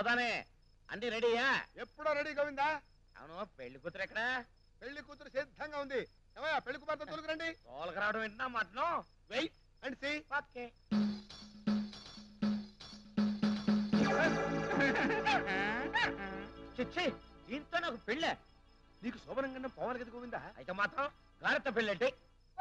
పోదామే అన్ని రెడీయా ఎప్పుడో రెడీ గోవిందా అవును పెళ్లి కూతురు ఎక్కడ పెళ్లి కూతురు సిద్ధంగా ఉంది ఏమయ్యా పెళ్లి కుమార్తె తొలగరండి తోలక రావడం ఏంటన్నా మటను వెయిట్ అండ్ సి ఓకే చిచ్చి ఇంత నాకు పెళ్ళే నీకు శోభనంగా పోవాలి కదా గోవిందా అయితే మాత్రం గారెత్త పెళ్ళంటే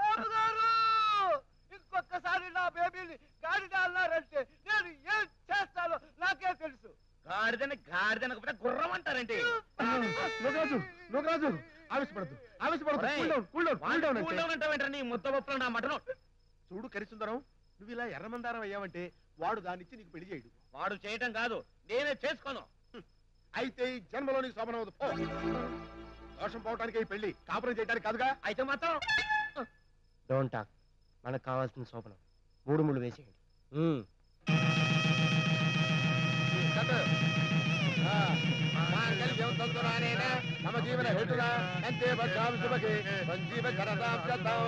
ఇంకొకసారి నా బేబీని గాడిద అన్నారంటే నేను ఏం చేస్తానో నాకే తెలుసు గాడిదని గాడిదనకపోతే గుర్రం అంటారండి లోకరాజు లోకరాజు ఆవేశపడద్దు ఆవేశపడద్దు ఒరేయ్, cool down cool down cool down అంటే అంటావేంటరా నీ ముద్ద పప్పులు నా మటను చూడు కరిసుందరం నువ్వు ఇలా ఎర్రమందారం అయ్యావంటే వాడు దానిచ్చి నీకు పెళ్లి చేయడు వాడు చేయటం కాదు నేనే చేసుకోను అయితే ఈ జన్మలో నీకు శోభనం అవదు పో దోషం పోవటానికి ఈ పెళ్లి కాపురం చేయడానికి కాదుగా అయితే మాత్రం డోంట్ టాక్ మనకు కావాల్సిన శోభనం మూడు ముళ్ళు వేసేయండి మ్మ్. కట్. ఆ, మాంగళ్యం తంతురానేన మమ జీవన హేతునా అంతే భద్రాం శుభకే సంజీవ కరదాం శతం.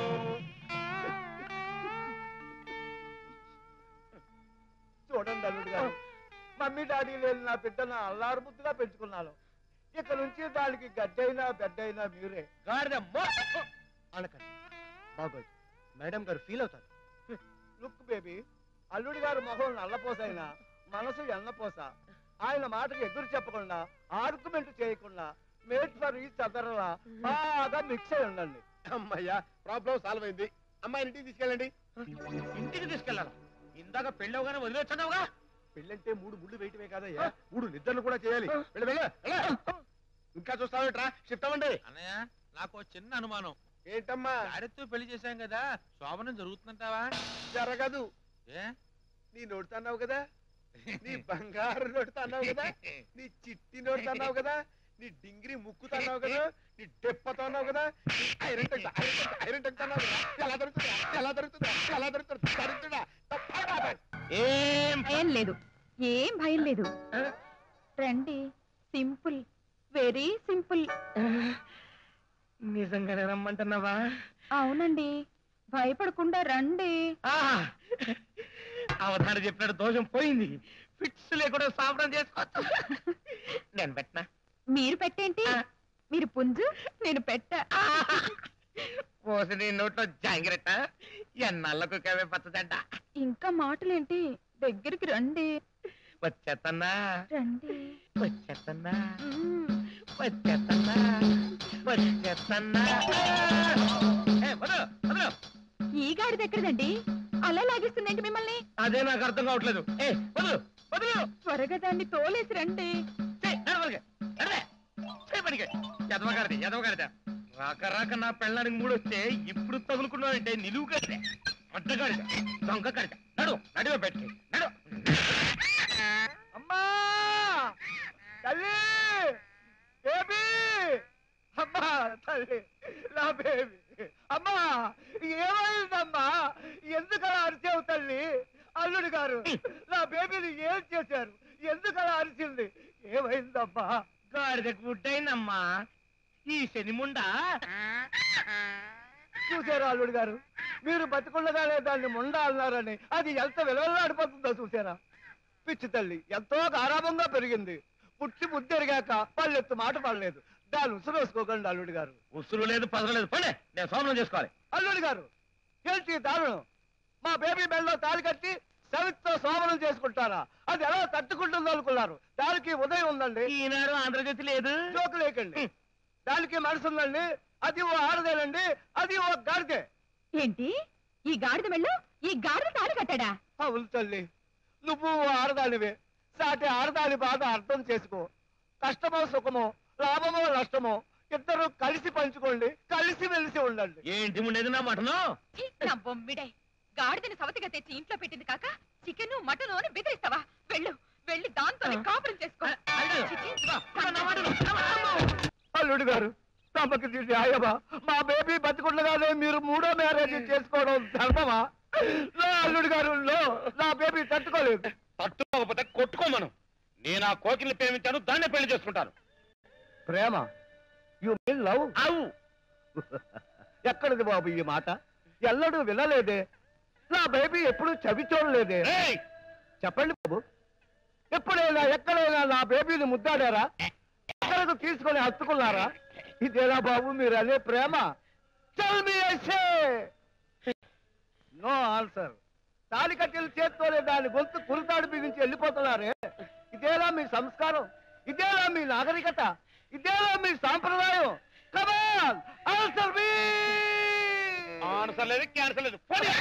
చూడండి అల్లుడు గారు మమ్మీ డాడీ లేని నా బిడ్డను అల్లారు ముద్దుగా పెంచుకున్నాను ఇక నుంచి దానికి గడ్డైనా బెడ్డైనా మీరే గాడిద మో అనకండి బాగోదు మేడం గారు ఫీల్ అవుతారు లుక్ బేబీ అల్లుడి గారు మొహం నల్లపోసైనా మనసు ఎన్నపోస ఆయన మాటకు ఎదురు చెప్పకుండా ఆర్గ్యుమెంట్ చేయకుండా మేట్ ఫర్ ఈ చదరలా బాగా మిక్స్ అయి ఉండండి అమ్మయ్యా ప్రాబ్లం సాల్వ్ అయింది అమ్మాయిని ఇంటికి తీసుకెళ్ళండి ఇంటికి తీసుకెళ్ళాలి ఇందాక పెళ్ళవగానే వదిలేస్తున్నావుగా పెళ్ళంటే మూడు ముళ్ళు వేయటమే కాదయ్యా మూడు నిద్రలు కూడా చేయాలి వెళ్ళు, వెళ్ళు, వెళ్ళు. ఇంకా చూస్తావేట్రా షిఫ్ట్ అవ్వండి అన్నయ్య నాకు ఓ చిన్న అనుమానం ఏంటమ్మా గారెత్తో పెళ్లి చేశాం కదా శోభనం జరుగుతుందంటావా జరగదు ఏ నీ నోటితో అన్నావు కదా నీ బంగారు నోటితో అన్నావు కదా నీ చిట్టి నోటితో అన్నావు కదా నీ డింగిరి ముక్కుతో అన్నావు కదా నీ డెప్పతో అన్నావు కదా నీ iron tech iron tech iron tech అన్నావు కదా ఎలా దొరుకుతుందా ఎలా దొరుకుతుందా ఎలా దొరుకుతుందా దొరుకుతుందా తప్పకుండా. ఏం ఏం లేదు ఏం భయం లేదు రండి సింపుల్ వెరీ సింపుల్ నిజంగానే రమ్మంటున్నావా అవునండి భయపడకుండా రండి ఆహా! అవధానం చెప్పినట్టు దోషం పోయింది ఫిక్స్ లేకుండా సాపడం చేసుకోవచ్చు నేను పెట్టనా మీరు పెట్టేంటి మీరు పుంజు నేను పెట్ట పోసి నీ నోట్లో జాంగిరట ఎన్నాళ్ళకు కవే పచ్చదంట ఇంకా మాటలేంటి దగ్గరికి రండి వచ్చేత్తన్నా రండి వచ్చేత్తన్నా మ్మ్. వచ్చేత్తన్నా వచ్చేత్తన్నా ఏ, వదలు, వదలు. ఈ గాడి దగ్గరదండి అలా లాగిస్తుందేంటి మిమ్మల్ని అదే నాకు అర్థం కావట్లేదు ఏ వదలు వదలు త్వరగా దాన్ని తోలేసి రండి చెయ్, నడవలిగే, నడవే. చెయ్ పనికి. ఎదవగాడిది, ఎదవగాడిద. రాక రాక నా పెళ్ళానికి మూడొస్తే ఇప్పుడు తగులుకున్నానంటే నిలువు కడితే అడ్డగాడిద దొంగ కడిత నడు నడివ పెట్టి నడు అమ్మా తల్లి బేబీ అమ్మా తల్లి నా బేబీ అమ్మా ఏమైందమ్మా ఎందుకలా అరిచావు తల్లి అల్లుడు గారు నా బేబీని ఏం చేశారు ఎందుకలా అరిచింది ఏమైందమ్మా గాడిద గుడ్డైందమ్మా ఈ శని ముండా చూసారా అల్లుడు గారు మీరు బతికుండగానే దాన్ని ముండ అన్నారని అది ఎంత విలువలాడిపోతుందో చూసారా పిచ్చి తల్లి ఎంతో గారాభంగా పెరిగింది పుట్టి బుద్ధి ఎరిగాక పల్లెత్తు మాట పడలేదు దాన్ని ఉసురేసుకోకండి అల్లుడు గారు ఉసురు లేదు పదరు లేదు పోలే నేను సోమనం చేసుకోవాలి అల్లుడు గారు ఏంటి ఈ దారుణం మా బేబీ బెల్లో తాళి కట్టి సవిత్తో సోమనం చేసుకుంటారా అది ఎలా తట్టుకుంటుందో అనుకున్నారు దానికి ఉదయం ఉందండి ఈనాడు ఆంధ్రజ్యోతి లేదు జోకు లేకండి దానికి మనసు ఉందండి అది ఓ ఆడదేనండి అది ఓ గాడిదే ఏంటి ఈ గాడిద మెళ్ళు ఈ గాడిద తాళి కట్టాడా అవును తల్లి నువ్వు ఓ ఆడదానివే సాటి ఆడదాని బాధ అర్థం చేసుకో కష్టమో సుఖమో లాభమో నష్టమో ఇద్దరు కలిసి పంచుకోండి కలిసి మెలిసి ఉండండి ఏంటి ఉండేది నా మటను ఛీ, నా బొమ్మిడే గాడిదని సవతిగా తెచ్చి ఇంట్లో పెట్టింది కాక చికెన్ మటన్ అని బెదిరిస్తావా వెళ్ళు వెళ్ళి దాంతో కాపురం చేసుకో అల్లుడు, ఛీ, ఛీ. ఇదిగో, ఇదిగో నా మటను, నా మటను. అల్లుడు గారు తమకు తీసి అయ్యమా మా బేబీ బతికుండగానే మీరు మూడో మ్యారేజ్ చేసుకోవడం ధర్మమా నా అల్లుడు గారు లో నా బేబీ తట్టుకోలేదు తట్టుకోకపోతే కొట్టుకోమను నేను ఆ కోకిల్ని ప్రేమించాను దాన్నే పెళ్లి చేసుకుంటాను ప్రేమ యు మీన్ లవ్ అవు ఎక్కడిది బాబు ఈ మాట ఎల్లడూ వినలేదే నా బేబీ ఎప్పుడు చవి చూడలేదే ఏయ్! చెప్పండి బాబు ఎప్పుడైనా ఎక్కడైనా నా బేబీని ముద్దాడారా ఎక్కడకు తీసుకొని హత్తుకున్నారా ఇదేనా బాబు మీరు అనే ప్రేమ Tell me, I say. No answer తాలి కట్టెల చేత్తోనే దాని గొంతు కురుతాడు బిగించి వెళ్ళిపోతున్నారే ఇదేనా మీ సంస్కారం ఇదేనా మీ నాగరికత ఇదేనా మీ సాంప్రదాయం కమాన్ ఆన్సర్ మీ ఆన్సర్ లేదు క్యాన్సర్ లేదు పోనీ.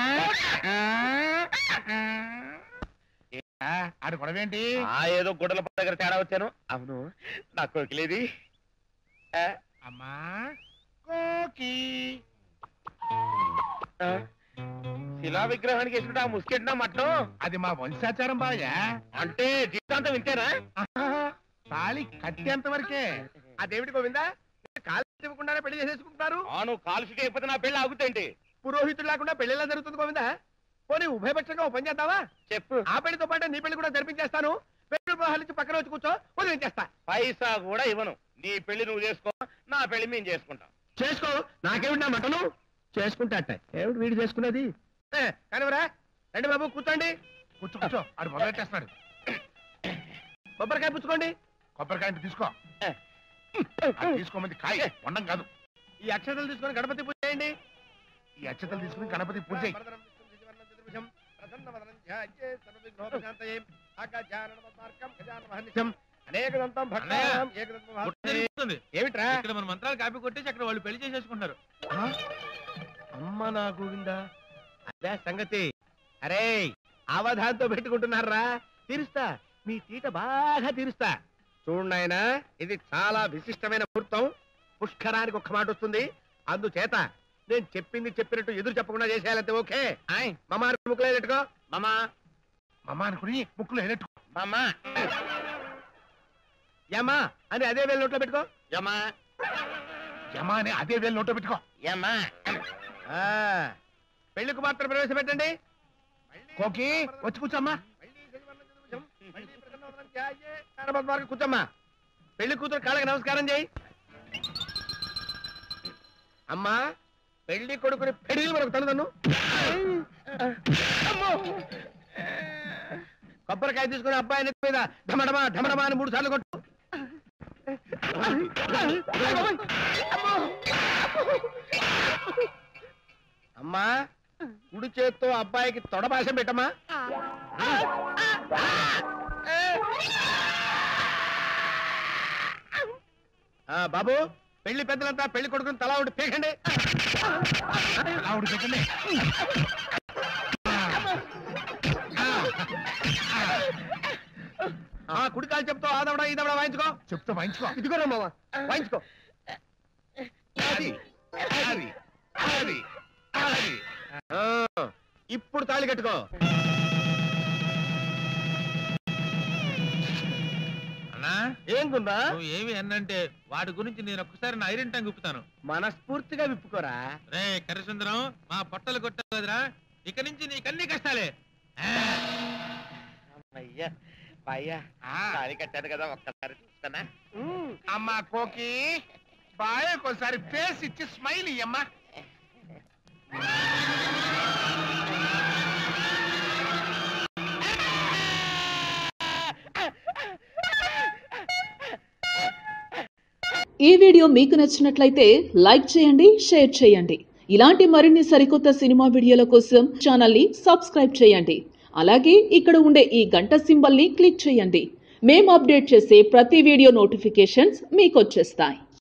ఆడు గొడవ ఏంటి ఆ ఏదో గుడ్డల పక్క దగ్గర తేడా వచ్చాను అవును నా కోకిలేది ఆ, అమ్మా కోకి ఆ, శిలా విగ్రహానికి వేసుకుంటే ఆ ముసుకెట్టినా మట్టం అది మా వంశాచారం బాయా అంటే జీవితాంతం వింటేనా తాళి కట్టేంత వరకే అదేమిటి గోవిందా కాలు ఇవ్వకుండానే పెళ్లి చేసేసుకుంటున్నారు ఆ, నువ్వు కాలుషిక అయిపోతే నా పెళ్ళి ఆగుతాయండి పురోహితుడు లేకుండా పెళ్లి ఎలా జరుగుతుంది గోవిందా పోనీ ఉభయపక్షంగా ఓ పని చేద్దామా చెప్పు ఆ పెళ్లితో పాటు నీ పెళ్లి కూడా జరిపించేస్తాను పెళ్లి నుంచి పక్కన వచ్చి కూర్చో ఉదయం చేస్తా పైసా కూడా ఇవ్వను నీ పెళ్లి నువ్వు చేసుకో నా పెళ్లి మేము చేసుకుంటాం చేసుకో నాకేమిటి నా మటను చేసుకుంటాట ఏమిటి వీడు చేసుకున్నది కానివరా రండి బాబు కూర్చోండి కూర్చో కూర్చో ఆడు మొదలెట్టేస్తున్నాడు కొబ్బరికాయ పుచ్చుకోండి కొబ్బరికాయ తీసుకో అది తీసుకోమంది కాయ వండం కాదు ఈ అక్షతలు తీసుకొని గణపతి పూజ చేయండి ఈ అక్షతలు తీసుకుని గణపతి పూజ చేయి. అనేకదంతం భక్తానాం ఏకదంతం గుట్ట మహాత్మ్యం. తిరుగుతుంది. ఏమిట్రా ఇక్కడ మన మంత్రాలు కాపీ కొట్టేసి అక్కడ వాళ్ళు పెళ్లి చేసేసుకుంటారు అమ్మ నా గోవిందా అదే సంగతి అరే అవధాంతో పెట్టుకుంటున్నారా తీరుస్తా మీ తీట బాగా తీరుస్తా చూడు నాయనా ఇది చాలా విశిష్టమైన ముహూర్తం పుష్కరానికి ఒక్క మాట వస్తుంది అందుచేత నేను చెప్పింది చెప్పినట్టు ఎదురు చెప్పకుండా చేసేయాలంటే ఓకే మమ్మ ముక్కలే పెట్టుకో మామా మమ్మ అనుకుని ముక్కులు ఎలెట్టు మామా ఏమ్మా అని అదే వేలు నోట్లో పెట్టుకో యమా యమ అని అదే వేలు నోట్లో పెట్టుకో యమా ఆ, పెళ్లికి మాత్రం ప్రవేశపెట్టండి కోకి వచ్చి కూర్చోమ్మా కూర్చోమ్మా పెళ్లి కూతురు కాళ్ళకి నమస్కారం చేయి అమ్మా పెళ్లి కొడుకుని పెళ్లి మనకు తను తను కొబ్బరికాయ తీసుకుని అబ్బాయి నెత్తి మీద ఢమడమా ఢమడమా అని మూడు సార్లు కొట్టు అమ్మా కుడి చేత్తో అబ్బాయికి తొడభాషం పెట్టమ్మా ఆ, బాబు పెళ్లి పెద్దలంతా పెళ్లి కొడుకుని తలా ఒకటి పీకండి ఆవిడ పెట్టండి ఆ కుడి కాలు చెప్తూ ఆ దవడ ఈ దవడ వాయించుకో చెప్తా వాయించుకో ఇదిగోరా మామ వాయించుకో అది అది అది అది ఆ, ఇప్పుడు తాళి కట్టుకో అన్నా ఏం గుందా నువ్వు ఏమి అన్నంటే వాడి గురించి నేను ఒక్కసారి నా ఐరన్ టంగ్ గుప్పుతాను మనస్ఫూర్తిగా విప్పుకోరా రే కరిసుందరం మా పొట్టలు కొట్టావు కదరా ఇక నుంచి నీకన్ని కష్టాలే ఆ, అయ్యా అయ్యా తాళి కట్టాను కదా ఒక్కసారి చూస్తానా అమ్మా కోకి బాయ్ ఒకసారి ఫేస్ ఇచ్చి స్మైల్ ఇయ్యమ్మా ఈ వీడియో మీకు నచ్చినట్లయితే లైక్ చేయండి షేర్ చేయండి ఇలాంటి మరిన్ని సరికొత్త సినిమా వీడియోల కోసం ఛానల్ని సబ్స్క్రైబ్ చేయండి అలాగే ఇక్కడ ఉండే ఈ గంట సింబల్ని క్లిక్ చేయండి మేము అప్డేట్ చేసే ప్రతి వీడియో నోటిఫికేషన్స్ మీకు వచ్చేస్తాయి